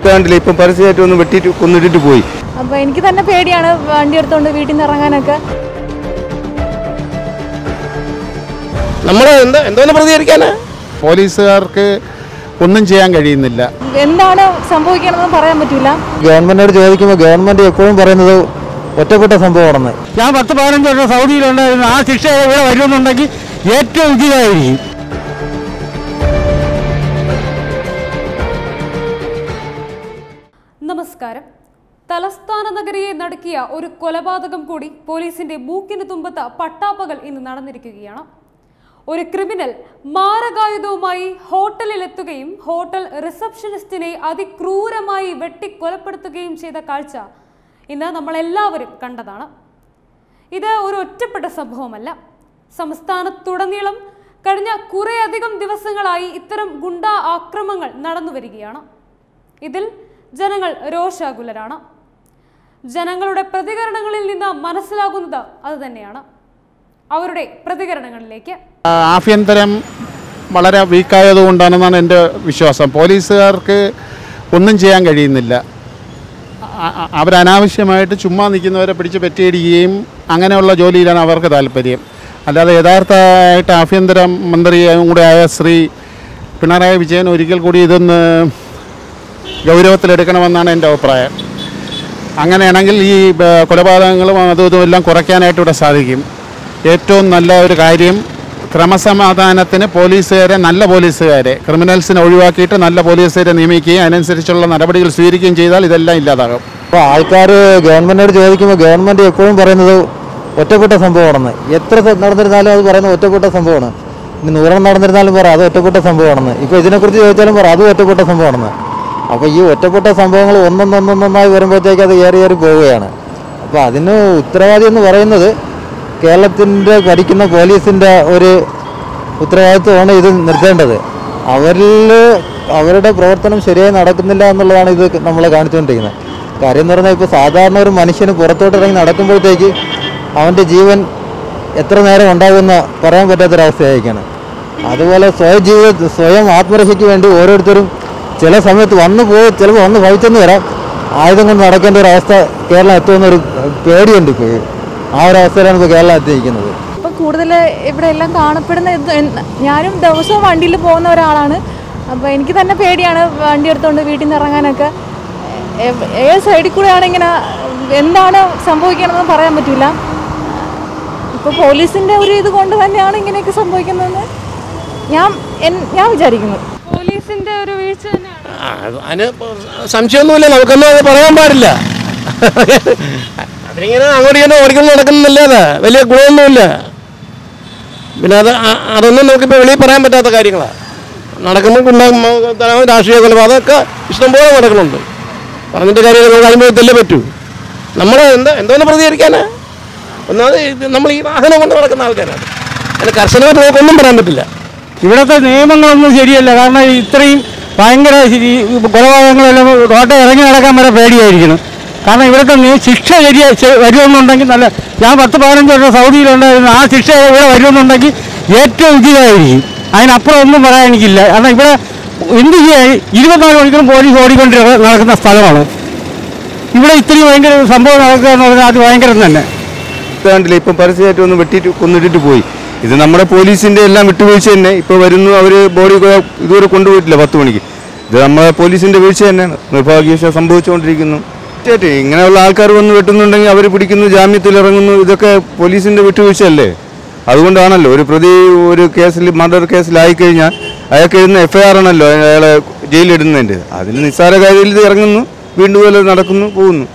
കണ്ടില്ല ഇപ്പം പരസ്യമായിട്ട് ഒന്ന് വെട്ടിയിട്ട് കൊന്നിട്ടിട്ട് പോയി അപ്പോൾ എനിക്ക് തന്നെ പേടിയാണ് വണ്ടി എടുത്തുകൊണ്ട് വീട്ടിൽ നിന്ന് ഇറങ്ങാനൊക്കെ നമ്മൾ എന്താ എന്തോന്ന് പ്രതികരിക്കാനാ പോലീസുകാർക്ക് ഒന്നും ചെയ്യാൻ കഴിയുന്നില്ല എന്താണ് സംഭവിക്കണമെന്ന് പറയാൻ പറ്റില്ല ഗവൺമെന്റിനോട് ചോദിക്കുമ്പോൾ ഗവൺമെന്റ് എപ്പോഴും പറയുന്നത് ഒറ്റപ്പെട്ട സംഭവമാണെന്ന് ഞാൻ പത്ത് പതിനഞ്ച് വർഷം സൗദിയിലുണ്ടായിരുന്നു ആ ശിക്ഷ ഇവിടെ വരുമെന്നുണ്ടെങ്കിൽ ഏറ്റവും ഉചിതമായിരിക്കും നമസ്കാരം തലസ്ഥാന നഗരിയെ നടുക്കിയ ഒരു കൊലപാതകം കൂടി പോലീസിന്റെ മൂക്കിന് തുമ്പത്ത് പട്ടാപ്പകൽ ഇന്ന് നടന്നിരിക്കുകയാണ് ഒരു ക്രിമിനൽ മാരകായുധവുമായി ഹോട്ടലിലെത്തുകയും ഹോട്ടൽ റിസപ്ഷനിസ്റ്റിനെ അതിക്രൂരമായി വെട്ടിക്കൊലപ്പെടുത്തുകയും ചെയ്ത കാഴ്ച ഇന്ന് നമ്മളെല്ലാവരും കണ്ടതാണ് ഇത് ഒരു ഒറ്റപ്പെട്ട സംഭവമല്ല സംസ്ഥാനത്തുടനീളം കഴിഞ്ഞ കുറേയധികം ദിവസങ്ങളായി ഇത്തരം ഗുണ്ടാ ആക്രമങ്ങൾ നടന്നു വരികയാണ് ഇതിൽ ജനങ്ങൾ രോഷാകുലരാണ് ജനങ്ങളുടെ പ്രതികരണങ്ങളിൽ നിന്ന് മനസ്സിലാകുന്നത് അതുതന്നെയാണ് അവരുടെ പ്രതികരണങ്ങളിലേക്ക് ആഭ്യന്തരം വളരെ വീക്കായതുകൊണ്ടാണെന്നാണ് എൻ്റെ വിശ്വാസം പോലീസുകാർക്ക് ഒന്നും ചെയ്യാൻ കഴിയുന്നില്ല അ- അ- അവരനാവശ്യമായിട്ട് ചുമ്മാ നിൽക്കുന്നവരെ പിടിച്ച് പെറ്റിയിടുകയും അങ്ങനെയുള്ള ജോലിയിലാണ് അവർക്ക് താല്പര്യം അല്ലാതെ യഥാർത്ഥമായിട്ട് ആഭ്യന്തര മന്ത്രിയും കൂടെ ആയ ശ്രീ പിണറായി വിജയൻ ഒരിക്കൽ കൂടി ഇതൊന്ന് ഗൗരവത്തിലെടുക്കണമെന്നാണ് എൻ്റെ അഭിപ്രായം അങ്ങനെയാണെങ്കിൽ ഈ ബ- കൊലപാതകങ്ങളും അതും ഇതും എല്ലാം കുറയ്ക്കാനായിട്ട് ഇവിടെ സാധിക്കും ഏറ്റവും നല്ല ഒരു കാര്യം ക്രമസമാധാനത്തിന് പോലീസുകാരെ നല്ല പോലീസുകാരെ ക്രിമിനൽസിനെ ഒഴിവാക്കിയിട്ട് നല്ല പോലീസുകാരെ നിയമിക്കുകയും അതിനനുസരിച്ചുള്ള നടപടികൾ സ്വീകരിക്കുകയും ചെയ്താൽ ഇതെല്ലാം ഇല്ലാതാകും അപ്പോൾ ആൾക്കാർ ഗവൺമെന്റിനോട് ചോദിക്കുമ്പോൾ ഗവൺമെന്റ് എപ്പോഴും പറയുന്നത് ഒറ്റപ്പെട്ട സംഭവമാണെന്ന് എത്ര സ- നടന്നിരുന്നാലും അത് പറയുന്നത് ഒറ്റപ്പെട്ട സംഭവമാണ് ഇനി നൂറെണ്ണം നടന്നിരുന്നാലും പറ അത് ഒറ്റപ്പെട്ട സംഭവമാണെന്ന് ഇപ്പോൾ ഇതിനെക്കുറിച്ച് ചോദിച്ചാലും പറ അതും ഒറ്റപ്പെട്ട സംഭവമാണെന്ന് അപ്പോൾ ഈ ഒറ്റപ്പെട്ട സംഭവങ്ങൾ ഒന്നൊന്നൊന്നൊന്നായി വരുമ്പോഴത്തേക്ക് അത് ഏറി ഏറി പോവുകയാണ് അപ്പോൾ അതിന് ഉത്തരവാദി എന്ന് പറയുന്നത് കേരളത്തിൻ്റെ ഭരിക്കുന്ന പോലീസിൻ്റെ ഒരു ഉത്തരവാദിത്വമാണ് ഇത് നിർത്തേണ്ടത് അവരിൽ അവരുടെ പ്രവർത്തനം ശരിയായി നടക്കുന്നില്ല എന്നുള്ളതാണ് ഇത് നമ്മൾ കാണിച്ചുകൊണ്ടിരിക്കുന്നത് കാര്യം എന്ന് പറഞ്ഞാൽ ഇപ്പോൾ സാധാരണ ഒരു മനുഷ്യന് പുറത്തോട്ട് ഇറങ്ങി നടക്കുമ്പോഴത്തേക്ക് അവൻ്റെ ജീവൻ എത്ര നേരം ഉണ്ടാകുമെന്ന് പറയാൻ പറ്റാത്തൊരവസ്ഥയായിരിക്കുകയാണ് അതുപോലെ സ്വയം ജീവിത സ്വയം ആത്മരക്ഷയ്ക്ക് വേണ്ടി ഓരോരുത്തരും ചില സമയത്ത് വന്നു പോയി ചിലപ്പോൾ വന്ന് ഭവിച്ചെന്ന് വരാം ആയുധം കൊണ്ട് നടക്കേണ്ട ഒരു അവസ്ഥ കേരളം എത്തുമെന്നൊരു പേടിയുണ്ട് ഇപ്പോൾ ആ ഒരു അവസ്ഥയിലാണ് ഇപ്പോൾ കേരളം എത്തിയിരിക്കുന്നത് ഇപ്പം കൂടുതൽ ഇവിടെ എല്ലാം കാണപ്പെടുന്ന ഇത് എൻ- ഞാനും ദിവസവും വണ്ടിയിൽ പോകുന്ന ഒരാളാണ് അപ്പോൾ എനിക്ക് തന്നെ പേടിയാണ് വണ്ടി എടുത്തുകൊണ്ട് വീട്ടിൽ നിന്ന് ഇറങ്ങാനൊക്കെ എ- ഏത് സൈഡിൽ കൂടെയാണ് ഇങ്ങനെ എന്താണ് സംഭവിക്കണമെന്ന് പറയാൻ പറ്റില്ല ഇപ്പോൾ പോലീസിൻ്റെ ഒരു ഇത് കൊണ്ട് തന്നെയാണ് ഇങ്ങനെയൊക്കെ സംഭവിക്കുന്നതെന്ന് ഞാൻ എൻ- ഞാൻ വിചാരിക്കുന്നു പോലീസിന്റെ ഒരു വീഴ്ച തന്നെയാണ് ആ, അത് അതിന് സംശയമൊന്നുമില്ല നമുക്കൊന്നും അത് പറയാൻ പാടില്ല അവരിങ്ങനെ അങ്ങോട്ട് ഇങ്ങനെ ഓടിക്കൊണ്ട് നടക്കുന്നതല്ലാതെ വലിയ ഗുണമൊന്നുമില്ല പിന്നെ അത് ആ- അതൊന്നും നമുക്കിപ്പോൾ വെളിയിൽ പറയാൻ പറ്റാത്ത കാര്യങ്ങളാണ് നടക്കുമ്പോൾ ഗുണ്ടാ രാഷ്ട്രീയ കൊലപാതകം അതൊക്കെ ഇഷ്ടംപോലെ നടക്കുന്നുണ്ട് പറഞ്ഞിട്ട് കാര്യങ്ങൾ നമുക്ക് അനുഭവത്തില്ലേ പറ്റൂ നമ്മൾ എന്താ എന്തോന്ന് പ്രതികരിക്കാനാ ഒന്നാമത് ഇത് നമ്മൾ ഈ വാഹനം കൊണ്ട് നടക്കുന്ന ആൾക്കാരാണ് അതിന് കർശനമായിട്ട് നമുക്കൊന്നും പറയാൻ പറ്റില്ല ഇവിടുത്തെ നിയമങ്ങളൊന്നും ശരിയല്ല കാരണം ഇത്രയും ഭയങ്കര ഈ കൊലപാതകങ്ങളെല്ലാം റോട്ടിൽ ഇറങ്ങി നടക്കാൻ വരെ പേടിയായിരിക്കണം കാരണം ഇവിടുത്തെ നീ ശിക്ഷ ശരിയാ ശ- വരുമെന്നുണ്ടെങ്കിൽ നല്ല ഞാൻ പത്ത് പതിനഞ്ച് വർഷം സൗദിയിലുണ്ടായിരുന്നു ആ ശിക്ഷ ഇവിടെ വരുമെന്നുണ്ടെങ്കിൽ ഏറ്റവും ഉചിതമായിരിക്കും അതിനപ്പുറം ഒന്നും പറയാൻ എനിക്കില്ല കാരണം ഇവിടെ എന്ത് ചെയ്യാൻ ഇരുപത്തിനാല് മണിക്കൂറും പോലീസ് ഓടിക്കൊണ്ട് നടക്കുന്ന സ്ഥലമാണ് ഇവിടെ ഇത്രയും ഭയങ്കര ഒരു സംഭവം നടക്കുക എന്ന് പറഞ്ഞാൽ അത് ഭയങ്കരം തന്നെ കണ്ടില്ല ഇപ്പം പരസ്യമായിട്ട് ഒന്ന് വെട്ടിയിട്ട് കൊന്നിട്ടിട്ട് പോയി ഇത് നമ്മുടെ പോലീസിന്റെ എല്ലാം വിട്ടുവീഴ്ച തന്നെ ഇപ്പോൾ വരുന്നു അവർ ബോഡി കൊ- ഇതുവരെ കൊണ്ടുപോയിട്ടില്ല പത്ത് മണിക്ക് ഇത് നമ്മളെ പോലീസിന്റെ വീഴ്ച തന്നെയാണ് നിർഭാഗ്യവശാൽ സംഭവിച്ചുകൊണ്ടിരിക്കുന്നു തീർച്ചയായിട്ടും ഇങ്ങനെയുള്ള ആൾക്കാർ വന്ന് വെട്ടുന്നുണ്ടെങ്കിൽ അവർ പിടിക്കുന്നു ജാമ്യത്തിൽ ഇറങ്ങുന്നു ഇതൊക്കെ പോലീസിന്റെ വിട്ടുവീഴ്ചയല്ലേ അതുകൊണ്ടാണല്ലോ ഒരു പ്രതി ഒരു കേസിൽ മർഡർ കേസിലായി കഴിഞ്ഞാൽ അയാൾക്ക് എഴുതുന്ന എഫ് ഐ ആർ ആണല്ലോ അയാളെ ജയിലിലിടുന്നതിൻ്റെ അതിൽ നിസ്സാര കാര്യത്തിൽ ഇത് ഇറങ്ങുന്നു വീണ്ടും പോലെ നടക്കുന്നു പോകുന്നു